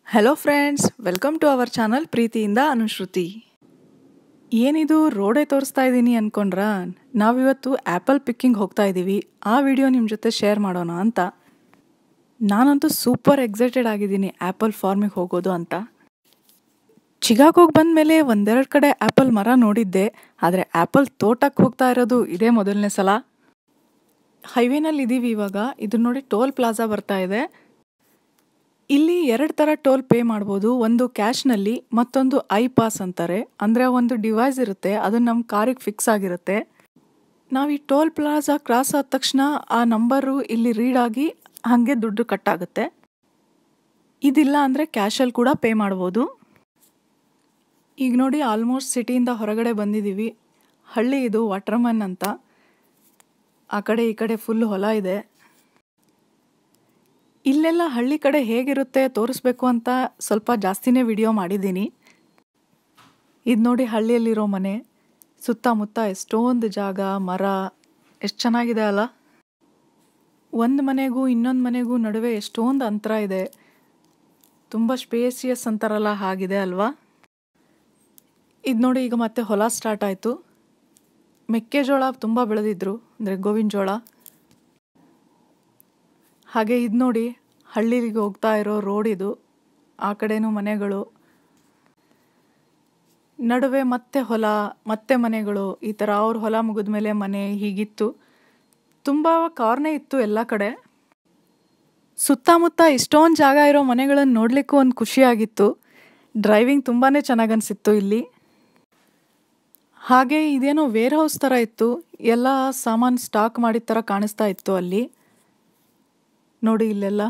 hello friends welcome to our channel ಪ್ರೀತಿಯಿಂದ ಅನುಶ್ರುತಿ ಏನಿದು ರೋಡೇ ತೋರಿಸ್ತಾ ಇದ್ದೀನಿ ಅಂದ್ಕೊಂಡ್ರಾ ನಾವಿವತ್ತು ಆ್ಯಪಲ್ ಪಿಕ್ಕಿಂಗ್ ಹೋಗ್ತಾ ಇದ್ದೀವಿ ಆ ವಿಡಿಯೋ ನಿಮ್ಮ ಜೊತೆ ಶೇರ್ ಮಾಡೋಣ ಅಂತ ನಾನಂತೂ ಸೂಪರ್ ಎಕ್ಸೈಟೆಡ್ ಆಗಿದ್ದೀನಿ ಆ್ಯಪಲ್ ಫಾರ್ಮಿಗೆ ಹೋಗೋದು ಅಂತ ಚಿಗಾಗೋಗಿ ಬಂದ ಮೇಲೆ ಒಂದೆರಡು ಕಡೆ ಆ್ಯಪಲ್ ಮರ ನೋಡಿದ್ದೆ ಆದರೆ ಆ್ಯಪಲ್ ತೋಟಕ್ಕೆ ಹೋಗ್ತಾ ಇರೋದು ಇದೇ ಮೊದಲನೇ ಸಲ ಹೈವೇನಲ್ಲಿ ಇದ್ದೀವಿ ಇವಾಗ ಇದು ನೋಡಿ ಟೋಲ್ ಪ್ಲಾಜಾ ಬರ್ತಾ ಇದೆ ಇಲ್ಲಿ ಎರಡು ಥರ ಟೋಲ್ ಪೇ ಮಾಡ್ಬೋದು ಒಂದು ಕ್ಯಾಶ್ನಲ್ಲಿ ಮತ್ತೊಂದು ಐ ಪಾಸ್ ಅಂತಾರೆ ಅಂದರೆ ಒಂದು ಡಿವೈಸ್ ಇರುತ್ತೆ ಅದು ನಮ್ಮ ಕಾರಿಗೆ ಫಿಕ್ಸ್ ಆಗಿರುತ್ತೆ ನಾವು ಈ ಟೋಲ್ ಪ್ಲಾಜಾ ಕ್ರಾಸ್ ಆದ ತಕ್ಷಣ ಆ ನಂಬರು ಇಲ್ಲಿ ರೀಡ್ ಆಗಿ ಹಾಗೆ ದುಡ್ಡು ಕಟ್ಟಾಗುತ್ತೆ ಇದಿಲ್ಲ ಅಂದರೆ ಕ್ಯಾಶಲ್ಲಿ ಕೂಡ ಪೇ ಮಾಡ್ಬೋದು ಈಗ ನೋಡಿ ಆಲ್ಮೋಸ್ಟ್ ಸಿಟಿಯಿಂದ ಹೊರಗಡೆ ಬಂದಿದ್ದೀವಿ ಹಳ್ಳಿ ಇದು ವಾಟ್ರಮನ್ ಅಂತ ಆ ಕಡೆ ಈ ಕಡೆ ಫುಲ್ ಹೊಲ ಇದೆ ಇಲ್ಲೆಲ್ಲ ಹಳ್ಳಿ ಕಡೆ ಹೇಗಿರುತ್ತೆ ತೋರಿಸ್ಬೇಕು ಅಂತ ಸ್ವಲ್ಪ ಜಾಸ್ತಿನೇ ವಿಡಿಯೋ ಮಾಡಿದ್ದೀನಿ ಇದು ನೋಡಿ ಹಳ್ಳಿಯಲ್ಲಿರೋ ಮನೆ ಸುತ್ತಮುತ್ತ ಎಷ್ಟೊಂದು ಜಾಗ ಮರ ಎಷ್ಟು ಚೆನ್ನಾಗಿದೆ ಅಲ್ಲ ಒಂದು ಮನೆಗೂ ಇನ್ನೊಂದು ಮನೆಗೂ ನಡುವೆ ಎಷ್ಟೊಂದು ಅಂತರ ಇದೆ ತುಂಬ ಸ್ಪೇಸಿಯಸ್ ಅಂತಾರಲ್ಲ ಹಾಗಿದೆ ಅಲ್ವಾ ಇದು ನೋಡಿ ಈಗ ಮತ್ತೆ ಹೊಲ ಸ್ಟಾರ್ಟ್ ಆಯಿತು ಮೆಕ್ಕೆಜೋಳ ತುಂಬ ಬೆಳೆದಿದ್ರು ಅಂದರೆ ಗೋವಿನ ಜೋಳ ಹಾಗೆ ಇದು ನೋಡಿ ಹಳ್ಳಿಗೆ ಹೋಗ್ತಾ ಇರೋ ರೋಡ್ ಇದು ಆ ಕಡೆನೂ ಮನೆಗಳು ನಡುವೆ ಮತ್ತೆ ಹೊಲ ಮತ್ತೆ ಮನೆಗಳು ಈ ಥರ ಅವ್ರ ಹೊಲ ಮುಗಿದ ಮೇಲೆ ಮನೆ ಹೀಗಿತ್ತು ತುಂಬ ಕಾರ್ನೇ ಇತ್ತು ಎಲ್ಲ ಕಡೆ ಸುತ್ತಮುತ್ತ ಇಷ್ಟೊಂದು ಜಾಗ ಇರೋ ಮನೆಗಳನ್ನು ನೋಡಲಿಕ್ಕೂ ಒಂದು ಖುಷಿಯಾಗಿತ್ತು ಡ್ರೈವಿಂಗ್ ತುಂಬಾ ಚೆನ್ನಾಗಿ ಅನಿಸಿತ್ತು ಇಲ್ಲಿ ಹಾಗೆ ಇದೇನೋ ವೇರ್ ಹೌಸ್ ಥರ ಇತ್ತು ಎಲ್ಲ ಸಾಮಾನು ಸ್ಟಾಕ್ ಮಾಡಿದ ಥರ ಕಾಣಿಸ್ತಾ ಇತ್ತು ಅಲ್ಲಿ ನೋಡಿ ಇಲ್ಲೆಲ್ಲ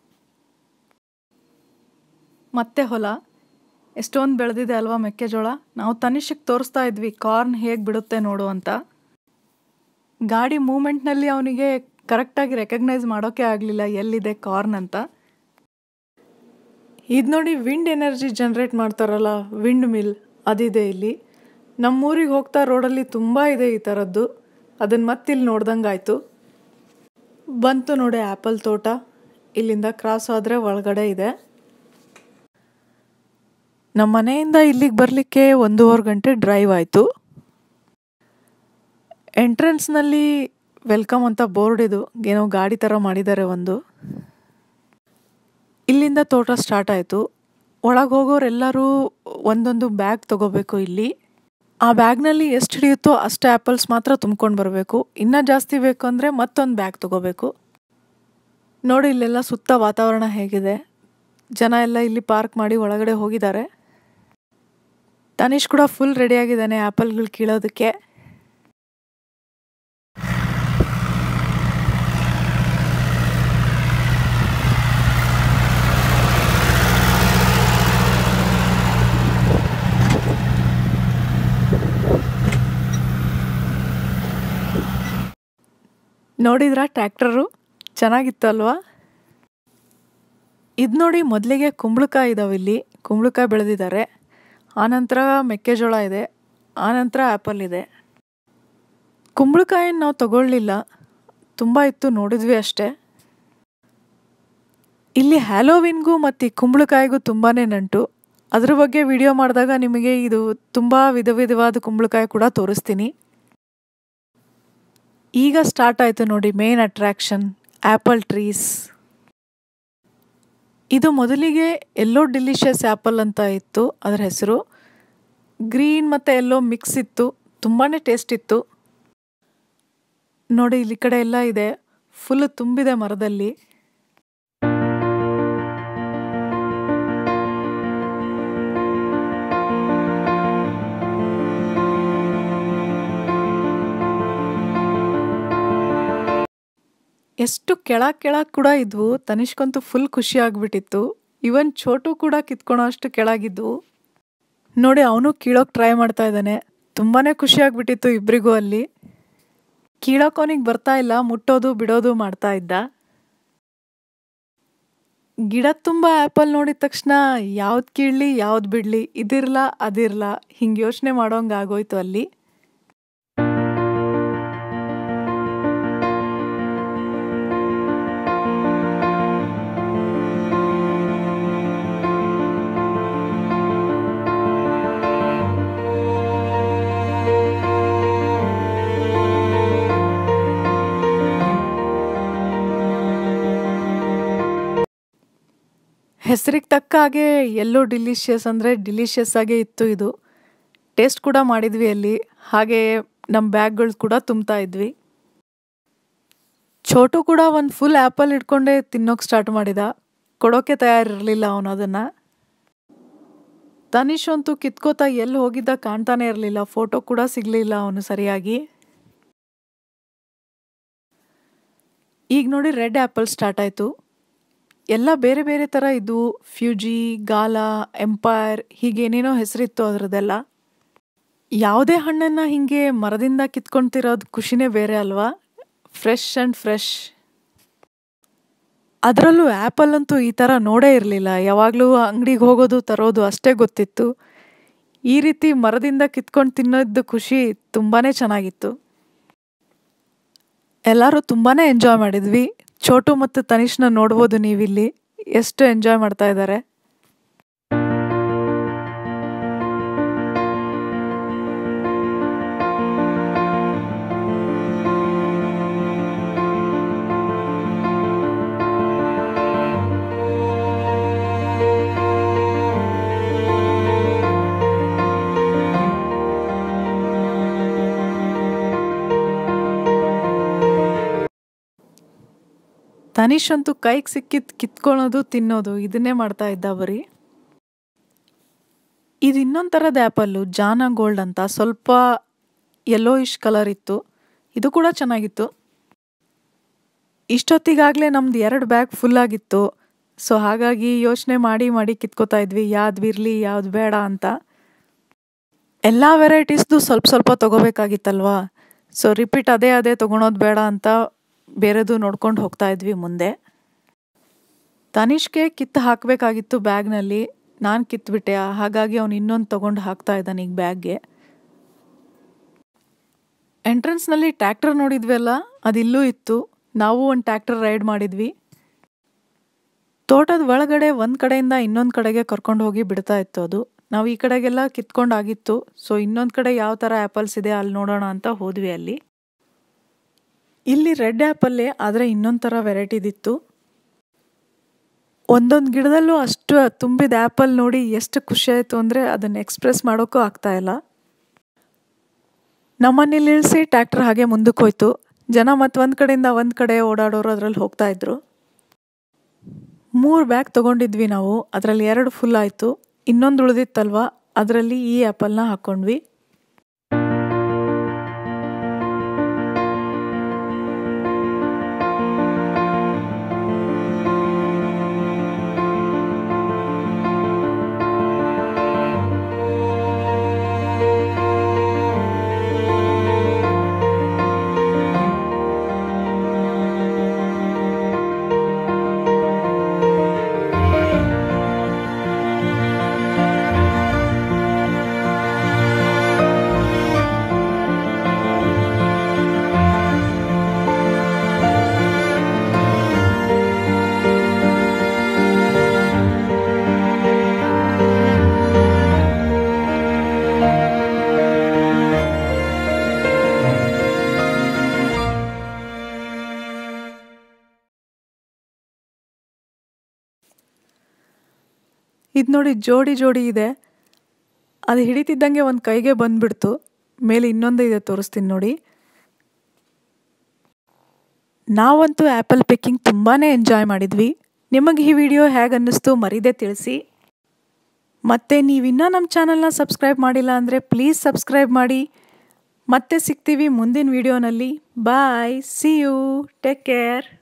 ಮತ್ತೆ ಹೊಲ ಎಷ್ಟೊಂದು ಬೆಳೆದಿದೆ ಅಲ್ವಾ ಮೆಕ್ಕೆಜೋಳ ನಾವು ತನಿಷಕ್ಕೆ ತೋರಿಸ್ತಾ ಇದ್ವಿ ಕಾರ್ನ್ ಹೇಗೆ ಬಿಡುತ್ತೆ ನೋಡು ಅಂತ ಗಾಡಿ ಮೂಮೆಂಟ್ನಲ್ಲಿ ಅವನಿಗೆ ಕರೆಕ್ಟಾಗಿ ರೆಕಗ್ನೈಸ್ ಮಾಡೋಕ್ಕೆ ಆಗಲಿಲ್ಲ ಎಲ್ಲಿದೆ ಕಾರ್ನ್ ಅಂತ ಇದು ನೋಡಿ ವಿಂಡ್ ಎನರ್ಜಿ ಜನ್ರೇಟ್ ಮಾಡ್ತಾರಲ್ಲ ವಿಂಡ್ ಮಿಲ್ ಅದಿದೆ ಇಲ್ಲಿ ನಮ್ಮೂರಿಗೆ ಹೋಗ್ತಾ ರೋಡಲ್ಲಿ ತುಂಬ ಇದೆ ಈ ಥರದ್ದು ಅದನ್ನು ಮತ್ತಿಲ್ಲಿ ನೋಡ್ದಂಗಾಯ್ತು ಬಂತು ನೋಡಿ ಆ್ಯಪಲ್ ತೋಟ ಇಲ್ಲಿಂದ ಕ್ರಾಸ್ ಆದರೆ ಒಳಗಡೆ ಇದೆ ನಮ್ಮ ಮನೆಯಿಂದ ಇಲ್ಲಿಗೆ ಬರಲಿಕ್ಕೆ ಒಂದೂವರೆ ಗಂಟೆ ಡ್ರೈವ್ ಆಯಿತು ಎಂಟ್ರೆನ್ಸ್ನಲ್ಲಿ ವೆಲ್ಕಮ್ ಅಂತ ಬೋರ್ಡ್ ಇದು ಏನೋ ಗಾಡಿ ಥರ ಮಾಡಿದ್ದಾರೆ ಒಂದು ಇಲ್ಲಿಂದ ತೋಟ ಸ್ಟಾರ್ಟ್ ಆಯಿತು ಒಳಗೆ ಹೋಗೋರೆಲ್ಲರೂ ಒಂದೊಂದು ಬ್ಯಾಗ್ ತಗೋಬೇಕು ಇಲ್ಲಿ ಆ ಬ್ಯಾಗ್ನಲ್ಲಿ ಎಷ್ಟು ಹಿಡಿಯುತ್ತೋ ಅಷ್ಟು ಆ್ಯಪಲ್ಸ್ ಮಾತ್ರ ತುಂಬ್ಕೊಂಡು ಬರಬೇಕು ಇನ್ನೂ ಜಾಸ್ತಿ ಬೇಕು ಅಂದರೆ ಮತ್ತೊಂದು ಬ್ಯಾಗ್ ತಗೋಬೇಕು ನೋಡಿ ಇಲ್ಲೆಲ್ಲ ಸುತ್ತ ವಾತಾವರಣ ಹೇಗಿದೆ ಜನ ಎಲ್ಲ ಇಲ್ಲಿ ಪಾರ್ಕ್ ಮಾಡಿ ಒಳಗಡೆ ಹೋಗಿದ್ದಾರೆ ತನಿಷ್ ಕೂಡ ಫುಲ್ ರೆಡಿಯಾಗಿದ್ದಾನೆ ಆ್ಯಪಲ್ಗಳು ಕೀಳೋದಕ್ಕೆ ನೋಡಿದ್ರಾ ಟ್ರ್ಯಾಕ್ಟರು ಚೆನ್ನಾಗಿತ್ತು ಅಲ್ವಾ ಇದು ನೋಡಿ ಮೊದಲಿಗೆ ಕುಂಬಳಕಾಯಿ ಇದಾವೆ ಇಲ್ಲಿ ಕುಂಬಳಕಾಯಿ ಬೆಳೆದಿದ್ದಾರೆ ಆನಂತರ ಮೆಕ್ಕೆಜೋಳ ಇದೆ ಆನಂತರ ಆ್ಯಪಲ್ ಇದೆ ಕುಂಬಳಕಾಯಿನ ನಾವು ತಗೊಳ್ಳಿಲ್ಲ ತುಂಬ ಇತ್ತು ನೋಡಿದ್ವಿ ಅಷ್ಟೇ ಇಲ್ಲಿ ಹ್ಯಾಲೋವಿನ್ಗೂ ಮತ್ತು ಈ ಕುಂಬಳಕಾಯಿಗೂ ತುಂಬಾ ನಂಟು ಅದ್ರ ಬಗ್ಗೆ ವಿಡಿಯೋ ಮಾಡಿದಾಗ ನಿಮಗೆ ಇದು ತುಂಬ ವಿಧ ವಿಧವಾದ ಕುಂಬಳಕಾಯಿ ಕೂಡ ತೋರಿಸ್ತೀನಿ ಈಗ ಸ್ಟಾರ್ಟ್ ಆಯಿತು ನೋಡಿ ಮೇನ್ ಅಟ್ರ್ಯಾಕ್ಷನ್ ಆ್ಯಪಲ್ ಟ್ರೀಸ್ ಇದು ಮೊದಲಿಗೆ ಎಲ್ಲೋ ಡಿಲಿಷಿಯಸ್ ಆ್ಯಪಲ್ ಅಂತ ಇತ್ತು ಅದರ ಹೆಸರು ಗ್ರೀನ್ ಮತ್ತು ಎಲ್ಲೋ ಮಿಕ್ಸ್ ಇತ್ತು ತುಂಬಾ ಟೇಸ್ಟ್ ಇತ್ತು ನೋಡಿ ಇಲ್ಲಿ ಕಡೆ ಎಲ್ಲ ಇದೆ ಫುಲ್ ತುಂಬಿದೆ ಮರದಲ್ಲಿ ಎಷ್ಟು ಕೆಳಗೆ ಕೆಳಗೆ ಕೂಡ ಇದ್ವು ತನಿಷ್ಕಂತೂ ಫುಲ್ ಖುಷಿ ಆಗಿಬಿಟ್ಟಿತ್ತು ಇವನ್ ಛೋಟು ಕೂಡ ಕಿತ್ಕೊಳೋ ಅಷ್ಟು ಕೆಳಗಿದ್ವು ನೋಡಿ ಅವನು ಕೀಳೋಕೆ ಟ್ರೈ ಮಾಡ್ತಾ ಇದ್ದಾನೆ ತುಂಬಾ ಖುಷಿ ಆಗಿಬಿಟ್ಟಿತ್ತು ಇಬ್ಬರಿಗೂ ಅಲ್ಲಿ ಕೀಳೋಕೆ ಅವನಿಗೆ ಬರ್ತಾ ಇಲ್ಲ ಮುಟ್ಟೋದು ಬಿಡೋದು ಮಾಡ್ತಾ ಇದ್ದ ಗಿಡ ತುಂಬ ಆ್ಯಪಲ್ ನೋಡಿದ ತಕ್ಷಣ ಯಾವ್ದು ಕೀಳಲಿ ಯಾವ್ದು ಬಿಡಲಿ ಇದಿರಲ್ಲ ಅದಿರಲ್ಲ ಹಿಂಗೆ ಯೋಚನೆ ಮಾಡೋಂಗೆ ಆಗೋಯ್ತು ಅಲ್ಲಿ ಹೆಸರಿಗೆ ತಕ್ಕ ಹಾಗೆ ಎಲ್ಲೋ ಡಿಲಿಷಿಯಸ್ ಅಂದರೆ ಡಿಲಿಷಿಯಸ್ ಆಗೇ ಇತ್ತು ಇದು ಟೇಸ್ಟ್ ಕೂಡ ಮಾಡಿದ್ವಿ ಅಲ್ಲಿ ಹಾಗೆ ನಮ್ಮ ಬ್ಯಾಗ್ಗಳು ಕೂಡ ತುಂಬ್ತಾ ಇದ್ವಿ ಛೋಟು ಕೂಡ ಒಂದು ಫುಲ್ ಆ್ಯಪಲ್ ಇಟ್ಕೊಂಡೇ ತಿನ್ನೋಕೆ ಸ್ಟಾರ್ಟ್ ಮಾಡಿದ ಕೊಡೋಕೆ ತಯಾರಿರಲಿಲ್ಲ ಅವನು ಅದನ್ನು ತನಿಷ್ ಅಂತೂ ಕಿತ್ಕೋತಾ ಎಲ್ಲಿ ಹೋಗಿದ್ದ ಕಾಣ್ತಾನೆ ಇರಲಿಲ್ಲ ಫೋಟೋ ಕೂಡ ಸಿಗಲಿಲ್ಲ ಅವನು ಸರಿಯಾಗಿ ಈಗ ನೋಡಿ ರೆಡ್ ಆ್ಯಪಲ್ ಸ್ಟಾರ್ಟ್ ಆಯಿತು ಎಲ್ಲ ಬೇರೆ ಬೇರೆ ಥರ ಇದು ಫ್ಯೂಜಿ ಗಾಲಾ ಎಂಪೈರ್ ಹೀಗೇನೇನೋ ಹೆಸರಿತ್ತು ಅದರದ್ದೆಲ್ಲ ಯಾವುದೇ ಹಣ್ಣನ್ನು ಹೀಗೆ ಮರದಿಂದ ಕಿತ್ಕೊಳ್ತಿರೋದು ಖುಷಿನೇ ಬೇರೆ ಅಲ್ವಾ ಫ್ರೆಶ್ ಆ್ಯಂಡ್ ಫ್ರೆಶ್ ಅದರಲ್ಲೂ ಆ್ಯಪಲ್ ಅಂತೂ ಈ ಥರ ನೋಡೇ ಇರಲಿಲ್ಲ ಯಾವಾಗಲೂ ಅಂಗಡಿಗೆ ಹೋಗೋದು ತರೋದು ಅಷ್ಟೇ ಗೊತ್ತಿತ್ತು ಈ ರೀತಿ ಮರದಿಂದ ಕಿತ್ಕೊಂಡು ತಿನ್ನೋದು ಖುಷಿ ತುಂಬಾ ಚೆನ್ನಾಗಿತ್ತು ಎಲ್ಲರೂ ತುಂಬಾ ಎಂಜಾಯ್ ಮಾಡಿದ್ವಿ ಛೋಟು ಮತ್ತು ತನಿಷ್ನ ನೋಡ್ಬೋದು ನೀವಿಲ್ಲಿ ಎಷ್ಟು ಎಂಜಾಯ್ ಮಾಡ್ತಾ ಇದ್ದಾರೆ ತನಿಷ್ ಅಂತೂ ಕೈಗೆ ಸಿಕ್ಕಿದ್ ಕಿತ್ಕೊಳ್ಳೋದು ತಿನ್ನೋದು ಇದನ್ನೇ ಮಾಡ್ತಾ ಇದ್ದ ಬರೀ ಇದು ಇನ್ನೊಂದು ಥರದ ಆ್ಯಪಲ್ಲು ಜಾನ ಗೋಲ್ಡ್ ಅಂತ ಸ್ವಲ್ಪ ಯೆಲ್ಲೋಯಿಶ್ ಕಲರ್ ಇತ್ತು ಇದು ಕೂಡ ಚೆನ್ನಾಗಿತ್ತು ಇಷ್ಟೊತ್ತಿಗಾಗಲೇ ನಮ್ದು ಎರಡು ಬ್ಯಾಗ್ ಫುಲ್ ಆಗಿತ್ತು ಸೊ ಹಾಗಾಗಿ ಯೋಚನೆ ಮಾಡಿ ಮಾಡಿ ಕಿತ್ಕೋತಾ ಇದ್ವಿ ಯಾವ್ದು ಇರಲಿ ಯಾವ್ದು ಬೇಡ ಅಂತ ಎಲ್ಲ ವೆರೈಟೀಸ್ದು ಸ್ವಲ್ಪ ಸ್ವಲ್ಪ ತೊಗೋಬೇಕಾಗಿತ್ತಲ್ವಾ ಸೊ ರಿಪೀಟ್ ಅದೇ ಅದೇ ತೊಗೊಳೋದು ಬೇಡ ಅಂತ ಬೇರೆದು ನೋಡ್ಕೊಂಡು ಹೋಗ್ತಾ ಇದ್ವಿ ಮುಂದೆ ತನಿಷ್ಗೆ ಕಿತ್ತು ಹಾಕಬೇಕಾಗಿತ್ತು ಬ್ಯಾಗ್ನಲ್ಲಿ ನಾನು ಕಿತ್ಬಿಟ್ಟೆ ಹಾಗಾಗಿ ಅವನು ಇನ್ನೊಂದು ತೊಗೊಂಡು ಹಾಕ್ತಾ ಇದ್ದಾನೆ ಈಗ ಬ್ಯಾಗ್ಗೆ ಎಂಟ್ರೆನ್ಸ್ನಲ್ಲಿ ಟ್ಯಾಕ್ಟರ್ ನೋಡಿದ್ವಲ್ಲ ಅದಿಲ್ಲೂ ಇತ್ತು ನಾವು ಒಂದು ಟ್ಯಾಕ್ಟರ್ ರೈಡ್ ಮಾಡಿದ್ವಿ ತೋಟದ ಒಳಗಡೆ ಒಂದು ಕಡೆಯಿಂದ ಇನ್ನೊಂದು ಕಡೆಗೆ ಕರ್ಕೊಂಡು ಹೋಗಿ ಬಿಡ್ತಾ ಇತ್ತು ಅದು ನಾವು ಈ ಕಡೆಗೆಲ್ಲ ಕಿತ್ಕೊಂಡಾಗಿತ್ತು ಸೊ ಇನ್ನೊಂದು ಕಡೆ ಯಾವ ಥರ ಆ್ಯಪಲ್ಸ್ ಇದೆ ಅಲ್ಲಿ ನೋಡೋಣ ಅಂತ ಹೋದ್ವಿ ಅಲ್ಲಿ ಇಲ್ಲಿ ರೆಡ್ ಆ್ಯಪಲ್ಲೇ ಆದರೆ ಇನ್ನೊಂದು ಥರ ವೆರೈಟಿದಿತ್ತು ಒಂದೊಂದು ಗಿಡದಲ್ಲೂ ಅಷ್ಟು ತುಂಬಿದ ಆ್ಯಪಲ್ ನೋಡಿ ಎಷ್ಟು ಖುಷಿ ಆಯಿತು ಅಂದರೆ ಅದನ್ನು ಎಕ್ಸ್ಪ್ರೆಸ್ ಮಾಡೋಕ್ಕೂ ಆಗ್ತಾ ಇಲ್ಲ ನಮ್ಮನೇಲಿ ಇಳಿಸಿ ಟ್ಯಾಕ್ಟರ್ ಹಾಗೆ ಮುಂದಕ್ಕೆ ಹೋಯ್ತು ಜನ ಮತ್ತು ಒಂದು ಕಡೆಯಿಂದ ಒಂದು ಕಡೆ ಓಡಾಡೋರು ಅದರಲ್ಲಿ ಹೋಗ್ತಾ ಇದ್ರು ಮೂರು ಬ್ಯಾಗ್ ತೊಗೊಂಡಿದ್ವಿ ನಾವು ಅದರಲ್ಲಿ ಎರಡು ಫುಲ್ ಆಯಿತು ಇನ್ನೊಂದು ಉಳಿದಿತ್ತಲ್ವ ಅದರಲ್ಲಿ ಈ ಆ್ಯಪಲ್ನ ಹಾಕ್ಕೊಂಡ್ವಿ ಇದು ನೋಡಿ ಜೋಡಿ ಜೋಡಿ ಇದೆ ಅದು ಹಿಡಿತಿದ್ದಂಗೆ ಒಂದು ಕೈಗೆ ಬಂದ್ಬಿಡ್ತು ಮೇಲೆ ಇನ್ನೊಂದು ಇದೆ ತೋರಿಸ್ತೀನಿ ನೋಡಿ ನಾವಂತೂ ಆ್ಯಪಲ್ ಪಿಕ್ಕಿಂಗ್ ತುಂಬಾ ಎಂಜಾಯ್ ಮಾಡಿದ್ವಿ ನಿಮಗೆ ಈ ವಿಡಿಯೋ ಹೇಗೆ ಅನ್ನಿಸ್ತು ಮರಿದೇ ತಿಳಿಸಿ ಮತ್ತು ನೀವಿನ್ನೂ ನಮ್ಮ ಚಾನಲ್ನ ಸಬ್ಸ್ಕ್ರೈಬ್ ಮಾಡಿಲ್ಲ ಅಂದರೆ ಪ್ಲೀಸ್ ಸಬ್ಸ್ಕ್ರೈಬ್ ಮಾಡಿ ಮತ್ತೆ ಸಿಗ್ತೀವಿ ಮುಂದಿನ ವಿಡಿಯೋನಲ್ಲಿ bye see you take care